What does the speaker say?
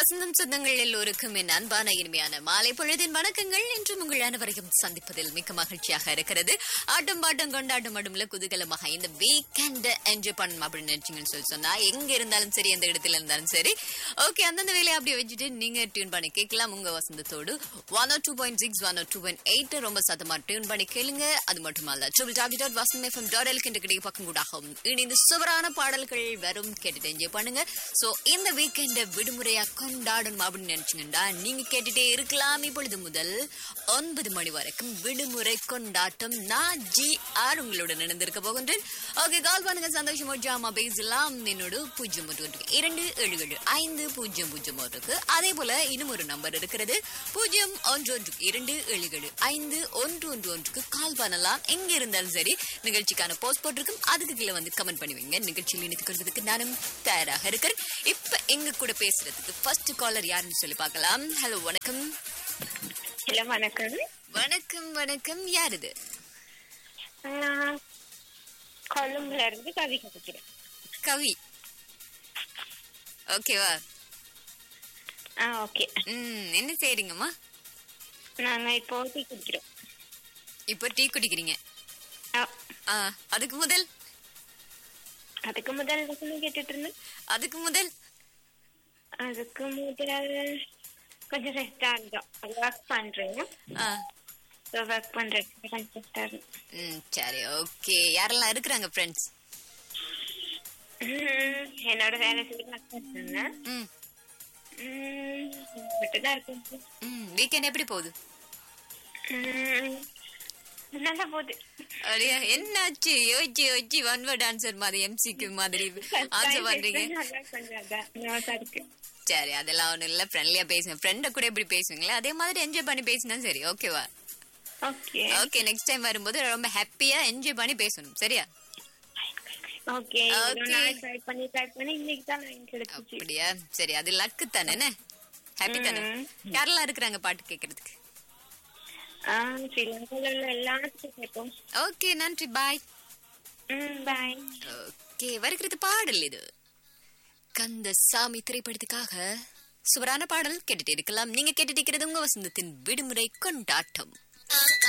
வசந்தம் சொந்தங்கள் எல்லோருக்கும் என் அன்பான இனிமையான மாலை பொழுதின் வணக்கங்கள் இன்றும் உங்கள் அனைவரையும் சந்திப்பதில் மிக்க மகிழ்ச்சியாக இருக்கிறது ஆட்டம் பாட்டம் கொண்டாட்டம் அடும்ல குதூகலமாக இந்த வீக்கெண்ட் என்ஜாய் பண்ணணும் அப்படின்னு நினைச்சீங்கன்னு சொல்லி சொன்னா எங்க இருந்தாலும் சரி எந்த இடத்துல இருந்தாலும் சரி ஓகே அந்தந்த வேலையை அப்படியே வச்சுட்டு நீங்க டியூன் பண்ணி கேட்கலாம் உங்க வசந்தத்தோடு one two point six one two point eight ரொம்ப சத்தமா டியூன் பண்ணி கேளுங்க அது மட்டுமல்ல triple W dot Vasanth FM dot L கிட்ட கிடைக்க பக்கம் கூடாகும் இணைந்து சுவரான பாடல்கள் வரும் கேட்டுட்டு என்ஜாய் பண்ணுங்க சோ இந்த வீக்கெண்ட விடுமுறையா கொண்டாடணும் அப்படின்னு நினைச்சீங்கன்னா நீங்க கேட்டுட்டே இருக்கலாம் இப்பொழுது முதல் ஒன்பது மணி வரைக்கும் விடுமுறை கொண்டாட்டம் நான் ஜி ஆர் உங்களோட நடந்திருக்க போகின்றேன் ஓகே கால் பண்ணுங்க சந்தோஷமா ஜாமா பேசலாம் என்னோட பூஜ்ஜியம் ஒன்று ஒன்று இரண்டு ஏழு ஏழு ஐந்து பூஜ்ஜியம் பூஜ்ஜியம் ஒன்றுக்கு அதே போல இன்னும் ஒரு நம்பர் இருக்கிறது பூஜ்ஜியம் ஒன்று ஒன்று இரண்டு ஏழு ஏழு ஐந்து ஒன்று ஒன்று ஒன்றுக்கு கால் பண்ணலாம் எங்க இருந்தாலும் சரி நிகழ்ச்சிக்கான போஸ்ட் போட்டிருக்கும் அதுக்கு கீழே வந்து கமெண்ட் பண்ணுவீங்க நிகழ்ச்சியில் இணைத்துக் கொள்வதற்கு நானும் தயாராக இருக்கிறேன் இப்ப எங்க கூட பேசுறதுக்கு ஃபர்ஸ்ட் காலர் யாருன்னு சொல்லி பார்க்கலாம் ஹலோ வணக்கம் ஹலோ வணக்கம் வணக்கம் வணக்கம் யார் இது நான் கொழும்புல இருந்து கவி கதைக்கிறேன் கவி ஓகேவா ஆ ஓகே ம் என்ன செய்றீங்கம்மா நாங்க இப்போ டீ குடிக்கிறோம் இப்போ டீ குடிக்கிறீங்க ஆ, ஆ அதுக்கு முதல் அதுக்கு முதல் லெசன் கேட்டுட்டு இருந்தேன் அதுக்கு முதல் அதுக்கு முதல் கொஞ்சம் ரெஸ்டா இருந்தோம் ஒர்க் பண்றேன் ஆ ஒர்க் பண்றேன் கொஞ்சம் ரெஸ்டா இருந்தோம் ம் சரி ஓகே யாரெல்லாம் இருக்கிறாங்க ஃப்ரெண்ட்ஸ் உம், என்னோட வேலை செய்ய இருந்தேன் ம் மட்டும்தான் இருக்கும் ம் வீக்கெண்ட் எப்படி போகுது உம், நல்லா போகுது அப்படியா என்னாச்சு யோசிச்சு யோசிச்சு ஒன் வேர்ட் ஆன்சர் மாதிரி எம்சிக்கு மாதிரி ஆன்சர் பண்றீங்க நல்லா கொஞ்சம் அதான் நோட்டா இருக்கு சரி அதெல்லாம் ஒண்ணும் இல்ல ஃப்ரெண்ட்லியா பேசுவேன் ஃப்ரெண்ட கூட எப்படி பேசுவீங்களா அதே மாதிரி என்ஜாய் பண்ணி பேசினா சரி ஓகேவா ஓகே ஓகே நெக்ஸ்ட் டைம் வரும்போது ரொம்ப ஹாப்பியா என்ஜாய் பண்ணி பேசணும் சரியா ஓகே Okay. நான் ட்ரை பண்ணி ட்ரை பண்ணி இன்னைக்கு தான் லைன் கிடைச்சிச்சு அப்படியா சரி அது லக்கு தானே என்ன ஹாப்பி தானே ம். யாரெல்லாம் இருக்கிறாங்க பாட்டு கேட்கறதுக்கு ஆ ஸ்ரீலங்கால உள்ள எல்லாத்துக்கும் கேட்போம் ஓகே நன்றி பாய் ம் பாய் ஓகே வருகிறது பாடல் இது கந்த சாமி திரைப்படத்துக்காக சுவரான பாடல் கேட்டுட்டு இருக்கலாம் நீங்க கேட்டுட்டு இருக்கிறது உங்க வசந்தத்தின் விடுமுறை கொண்டாட்டம்